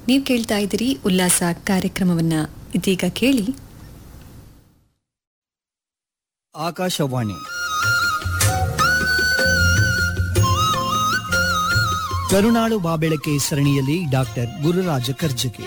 ನೀವು ಕೇಳ್ತಾ ಇದ್ದೀರಿ ಉಲ್ಲಾಸ ಕಾರ್ಯಕ್ರಮವನ್ನ ಇದೀಗ ಕೇಳಿ ಆಕಾಶವಾಣಿ ಕರುನಾಡು ಬಾಬೆಳಕೆ ಸರಣಿಯಲ್ಲಿ ಡಾಕ್ಟರ್ ಗುರುರಾಜ ಕರ್ಜಗಿ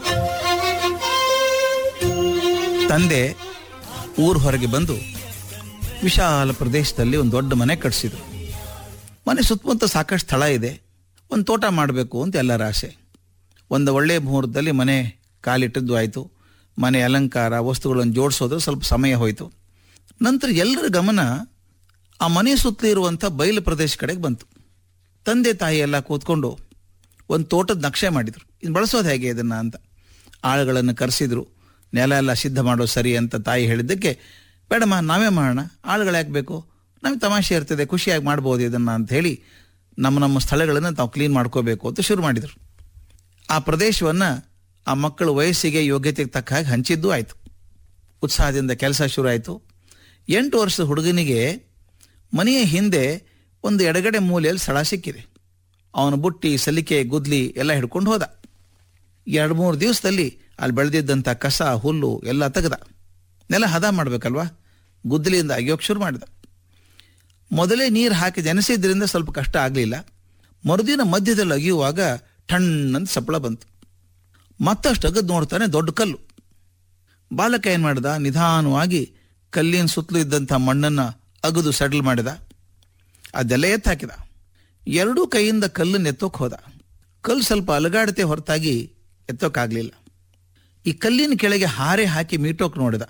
ತಂದೆ ಊರ್ ಹೊರಗೆ ಬಂದು ವಿಶಾಲ ಪ್ರದೇಶದಲ್ಲಿ ಒಂದು ದೊಡ್ಡ ಮನೆ ಕಟ್ಸಿದ್ರು ಮನೆ ಸುತ್ತಮುತ್ತ ಸಾಕಷ್ಟು ಸ್ಥಳ ಇದೆ ಒಂದು ತೋಟ ಮಾಡಬೇಕು ಅಂತ ಎಲ್ಲರ ಆಸೆ ಒಂದು ಒಳ್ಳೆಯ ಮುಹೂರ್ತದಲ್ಲಿ ಮನೆ ಕಾಲಿಟ್ಟದ್ದು ಆಯಿತು ಮನೆ ಅಲಂಕಾರ ವಸ್ತುಗಳನ್ನು ಜೋಡಿಸೋದು ಸ್ವಲ್ಪ ಸಮಯ ಹೋಯಿತು ನಂತರ ಎಲ್ಲರ ಗಮನ ಆ ಮನೆ ಸುತ್ತಲೂ ಇರುವಂಥ ಬಯಲು ಪ್ರದೇಶ ಕಡೆಗೆ ಬಂತು ತಂದೆ ತಾಯಿ ಎಲ್ಲ ಕೂತ್ಕೊಂಡು ಒಂದು ತೋಟದ ನಕ್ಷೆ ಮಾಡಿದರು ಇದು ಬಳಸೋದು ಹೇಗೆ ಇದನ್ನು ಅಂತ ಆಳುಗಳನ್ನು ಕರೆಸಿದ್ರು ನೆಲ ಎಲ್ಲ ಸಿದ್ಧ ಮಾಡೋದು ಸರಿ ಅಂತ ತಾಯಿ ಹೇಳಿದ್ದಕ್ಕೆ ಬೇಡಮ್ಮ ನಾವೇ ಮಾಡೋಣ ಆಳುಗಳು ಯಾಕೆ ಬೇಕು ನಮಗೆ ತಮಾಷೆ ಇರ್ತದೆ ಖುಷಿಯಾಗಿ ಮಾಡ್ಬೋದು ಇದನ್ನು ಅಂತ ಹೇಳಿ ನಮ್ಮ ನಮ್ಮ ಸ್ಥಳಗಳನ್ನು ತಾವು ಕ್ಲೀನ್ ಮಾಡ್ಕೋಬೇಕು ಅಂತ ಶುರು ಮಾಡಿದರು ಆ ಪ್ರದೇಶವನ್ನು ಆ ಮಕ್ಕಳ ವಯಸ್ಸಿಗೆ ಯೋಗ್ಯತೆಗೆ ತಕ್ಕ ಹಾಗೆ ಹಂಚಿದ್ದು ಆಯಿತು ಉತ್ಸಾಹದಿಂದ ಕೆಲಸ ಶುರು ಆಯಿತು ಎಂಟು ವರ್ಷದ ಹುಡುಗನಿಗೆ ಮನೆಯ ಹಿಂದೆ ಒಂದು ಎಡಗಡೆ ಮೂಲೆಯಲ್ಲಿ ಸ್ಥಳ ಸಿಕ್ಕಿದೆ ಅವನು ಬುಟ್ಟಿ ಸಲಿಕೆ ಗುದ್ಲಿ ಎಲ್ಲ ಹಿಡ್ಕೊಂಡು ಹೋದ ಎರಡು ಮೂರು ದಿವಸದಲ್ಲಿ ಅಲ್ಲಿ ಬೆಳೆದಿದ್ದಂಥ ಕಸ ಹುಲ್ಲು ಎಲ್ಲ ತೆಗೆದ ನೆಲ ಹದ ಮಾಡಬೇಕಲ್ವಾ ಗುದ್ದಲಿಯಿಂದ ಅಗಿಯೋಕೆ ಶುರು ಮಾಡಿದ ಮೊದಲೇ ನೀರು ಹಾಕಿ ನೆನೆಸಿದ್ರಿಂದ ಸ್ವಲ್ಪ ಕಷ್ಟ ಆಗಲಿಲ್ಲ ಮರುದಿನ ಮಧ್ಯದಲ್ಲಿ ಅಗಿಯುವಾಗ ಟಣ್ಣಂತ ಸಪ್ಪಳ ಬಂತು ಮತ್ತಷ್ಟು ಅಗದು ನೋಡ್ತಾನೆ ದೊಡ್ಡ ಕಲ್ಲು ಬಾಲಕ ಏನು ಮಾಡಿದ ನಿಧಾನವಾಗಿ ಕಲ್ಲಿನ ಸುತ್ತಲೂ ಇದ್ದಂಥ ಮಣ್ಣನ್ನು ಅಗದು ಸೆಟಲ್ ಮಾಡಿದ ಅದೆಲ್ಲ ಎತ್ತು ಹಾಕಿದ ಎರಡೂ ಕೈಯಿಂದ ಕಲ್ಲನ್ನು ಎತ್ತೋಕೆ ಹೋದ ಕಲ್ಲು ಸ್ವಲ್ಪ ಅಲಗಾಡತೆ ಹೊರತಾಗಿ ಎತ್ತೋಕ್ಕಾಗಲಿಲ್ಲ ಈ ಕಲ್ಲಿನ ಕೆಳಗೆ ಹಾರೆ ಹಾಕಿ ಮೀಟೋಕ್ ನೋಡಿದ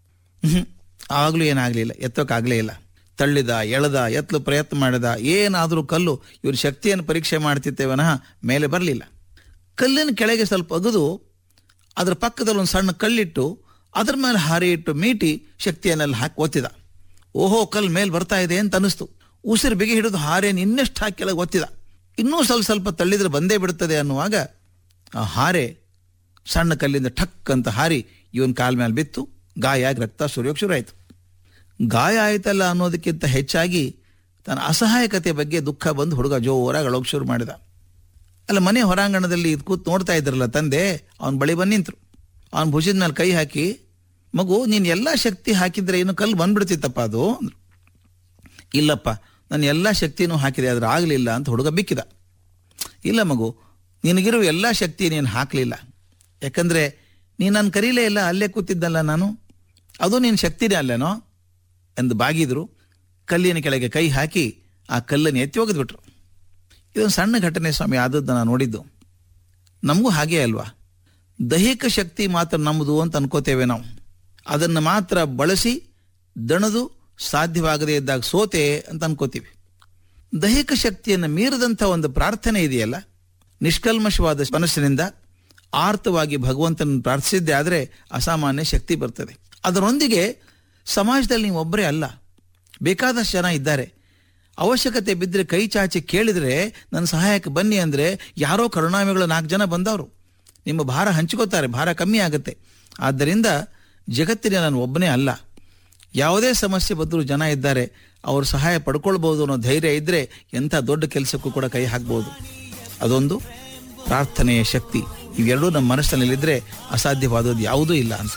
ಆಗಲೂ ಏನಾಗಲಿಲ್ಲ ಎತ್ತೋಕ್ಕಾಗಲೇ ಇಲ್ಲ ತಳ್ಳಿದ ಎಳೆದ ಎತ್ತಲು ಪ್ರಯತ್ನ ಮಾಡಿದ ಏನಾದರೂ ಕಲ್ಲು ಇವ್ರ ಶಕ್ತಿಯನ್ನು ಪರೀಕ್ಷೆ ಮಾಡ್ತಿತ್ತೇ ವಿನಃ ಮೇಲೆ ಬರಲಿಲ್ಲ ಕಲ್ಲಿನ ಕೆಳಗೆ ಸ್ವಲ್ಪ ಅಗದು ಅದರ ಪಕ್ಕದಲ್ಲಿ ಒಂದು ಸಣ್ಣ ಕಲ್ಲಿಟ್ಟು ಅದ್ರ ಮೇಲೆ ಹಾರಿ ಇಟ್ಟು ಮೀಟಿ ಶಕ್ತಿಯನ್ನೆಲ್ಲ ಹಾಕಿ ಒತ್ತಿದ ಓಹೋ ಕಲ್ಲು ಮೇಲೆ ಬರ್ತಾ ಇದೆ ಅಂತ ಅನಿಸ್ತು ಉಸಿರು ಬಿಗಿ ಹಿಡಿದು ಹಾರೆಯನ್ನು ಇನ್ನಷ್ಟು ಹಾಕಿ ಕೆಳಗೆ ಒತ್ತಿದ ಇನ್ನೂ ಸ್ವಲ್ಪ ಸ್ವಲ್ಪ ತಳ್ಳಿದ್ರೆ ಬಂದೇ ಬಿಡುತ್ತದೆ ಅನ್ನುವಾಗ ಆ ಹಾರೆ ಸಣ್ಣ ಕಲ್ಲಿಂದ ಠಕ್ ಅಂತ ಹಾರಿ ಇವನ್ ಕಾಲ ಮೇಲೆ ಬಿತ್ತು ಗಾಯ ಆಗಿ ರಕ್ತ ಸುರಿಯೋಕೆ ಶುರು ಆಯಿತು ಗಾಯ ಆಯ್ತಲ್ಲ ಅನ್ನೋದಕ್ಕಿಂತ ಹೆಚ್ಚಾಗಿ ತನ್ನ ಅಸಹಾಯಕತೆ ಬಗ್ಗೆ ದುಃಖ ಬಂದು ಹುಡುಗ ಜೋರಾಗಿ ಅಳೋಕೆ ಶುರು ಮಾಡಿದ ಅಲ್ಲ ಮನೆ ಹೊರಾಂಗಣದಲ್ಲಿ ಇದು ಕೂತ್ ನೋಡ್ತಾ ಇದ್ರಲ್ಲ ತಂದೆ ಅವನ ಬಳಿ ಬಂದು ನಿಂತರು ಅವನ ಭುಜದ ಮೇಲೆ ಕೈ ಹಾಕಿ ಮಗು ನೀನು ಎಲ್ಲ ಶಕ್ತಿ ಹಾಕಿದ್ರೆ ಏನು ಕಲ್ಲು ಬಂದ್ಬಿಡ್ತಿತ್ತಪ್ಪ ಅದು ಅಂದ್ರು ಇಲ್ಲಪ್ಪ ನಾನು ಎಲ್ಲ ಶಕ್ತಿನೂ ಹಾಕಿದೆ ಆದ್ರೆ ಆಗಲಿಲ್ಲ ಅಂತ ಹುಡುಗ ಬಿಕ್ಕಿದ ಇಲ್ಲ ಮಗು ನಿನಗಿರುವ ಎಲ್ಲ ಶಕ್ತಿ ನೀನು ಹಾಕಲಿಲ್ಲ ಯಾಕಂದ್ರೆ ನೀನು ನಾನು ಕರೀಲೇ ಇಲ್ಲ ಅಲ್ಲೇ ಕೂತಿದ್ದಲ್ಲ ನಾನು ಅದು ನಿನ್ನ ಶಕ್ತಿನೇ ಅಲ್ಲೇನೋ ಎಂದು ಬಾಗಿದ್ರು ಕಲ್ಲಿನ ಕೆಳಗೆ ಕೈ ಹಾಕಿ ಆ ಕಲ್ಲನ್ನು ಎತ್ತಿ ಒಗೆದ್ಬಿಟ್ರು ಇದೊಂದು ಸಣ್ಣ ಘಟನೆ ಸ್ವಾಮಿ ಆದದ್ದು ನಾನು ನೋಡಿದ್ದು ನಮಗೂ ಹಾಗೆ ಅಲ್ವಾ ದೈಹಿಕ ಶಕ್ತಿ ಮಾತ್ರ ನಮ್ಮದು ಅಂತ ಅನ್ಕೋತೇವೆ ನಾವು ಅದನ್ನು ಮಾತ್ರ ಬಳಸಿ ದಣದು ಸಾಧ್ಯವಾಗದೇ ಇದ್ದಾಗ ಸೋತೆ ಅಂತ ಅನ್ಕೋತೀವಿ ದೈಹಿಕ ಶಕ್ತಿಯನ್ನು ಮೀರಿದಂಥ ಒಂದು ಪ್ರಾರ್ಥನೆ ಇದೆಯಲ್ಲ ನಿಷ್ಕಲ್ಮಶವಾದ ಮನಸ್ಸಿನಿಂದ ಆರ್ತವಾಗಿ ಭಗವಂತನ ಪ್ರಾರ್ಥಿಸಿದ್ದೆ ಆದರೆ ಅಸಾಮಾನ್ಯ ಶಕ್ತಿ ಬರ್ತದೆ ಅದರೊಂದಿಗೆ ಸಮಾಜದಲ್ಲಿ ನೀವು ಒಬ್ಬರೇ ಅಲ್ಲ ಬೇಕಾದಷ್ಟು ಜನ ಇದ್ದಾರೆ ಅವಶ್ಯಕತೆ ಬಿದ್ದರೆ ಕೈ ಚಾಚಿ ಕೇಳಿದರೆ ನನ್ನ ಸಹಾಯಕ್ಕೆ ಬನ್ನಿ ಅಂದರೆ ಯಾರೋ ಕರುಣಾಮಿಗಳು ನಾಲ್ಕು ಜನ ಬಂದವರು ನಿಮ್ಮ ಭಾರ ಹಂಚ್ಕೋತಾರೆ ಭಾರ ಕಮ್ಮಿ ಆಗುತ್ತೆ ಆದ್ದರಿಂದ ಜಗತ್ತಿನ ನಾನು ಒಬ್ಬನೇ ಅಲ್ಲ ಯಾವುದೇ ಸಮಸ್ಯೆ ಬಂದರೂ ಜನ ಇದ್ದಾರೆ ಅವ್ರ ಸಹಾಯ ಪಡ್ಕೊಳ್ಬೋದು ಅನ್ನೋ ಧೈರ್ಯ ಇದ್ದರೆ ಎಂಥ ದೊಡ್ಡ ಕೆಲಸಕ್ಕೂ ಕೂಡ ಕೈ ಹಾಕ್ಬೋದು ಅದೊಂದು ಪ್ರಾರ್ಥನೆಯ ಶಕ್ತಿ ಇವೆರಡೂ ನಮ್ಮ ಮನಸ್ಸಿನಲ್ಲಿದ್ದರೆ ಅಸಾಧ್ಯವಾದದ್ದು ಯಾವುದೂ ಇಲ್ಲ ಅಂತ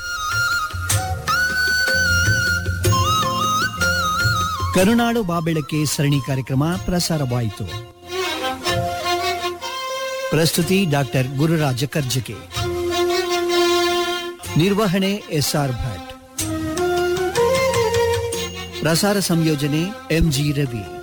ಕರುನಾಡು ಬಾಬೆಳಕೆ ಸರಣಿ ಕಾರ್ಯಕ್ರಮ ಪ್ರಸಾರವಾಯಿತು ಪ್ರಸ್ತುತಿ ಡಾಕ್ಟರ್ ಗುರುರಾಜ ಕರ್ಜಕೆ ನಿರ್ವಹಣೆ ಎಸ್ಆರ್ ಭಟ್ ಪ್ರಸಾರ ಸಂಯೋಜನೆ ಎಂಜಿ ರವಿ